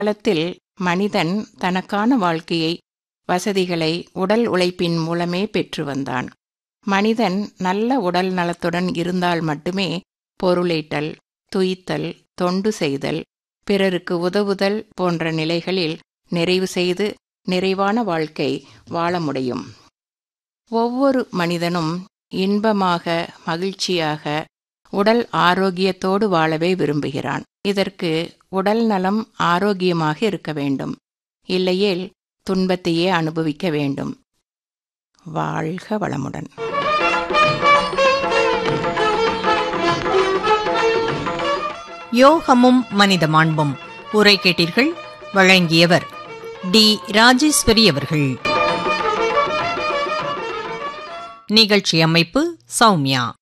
காலத்தில் மனிதன் தனக்கான வாழ்க்கையை வசதிகளை உடல் உழைப்பின் மூலமே பெற்று வந்தான் மனிதன் நல்ல உடல் நலத்துடன் இருந்தால் மட்டுமே பொருளீட்டல் துய்த்தல் தொண்டு செய்தல் பிறருக்கு உதவுதல் போன்ற நிலைகளில் நிறைவு செய்து நிறைவான வாழ்க்கை வாழ முடியும் ஒவ்வொரு மனிதனும் இன்பமாக மகிழ்ச்சியாக உடல் ஆரோக்கியத்தோடு வாழவே விரும்புகிறான் இதற்கு உடல் நலம் ஆரோக்கியமாக இருக்க வேண்டும் இல்லையேல் துன்பத்தையே அனுபவிக்க வேண்டும் வாழ்க வளமுடன் யோகமும் மனித மாண்பும் உரை கேட்டீர்கள் வழங்கியவர் டி ராஜேஸ்வரி அவர்கள் நிகழ்ச்சி அமைப்பு சௌமியா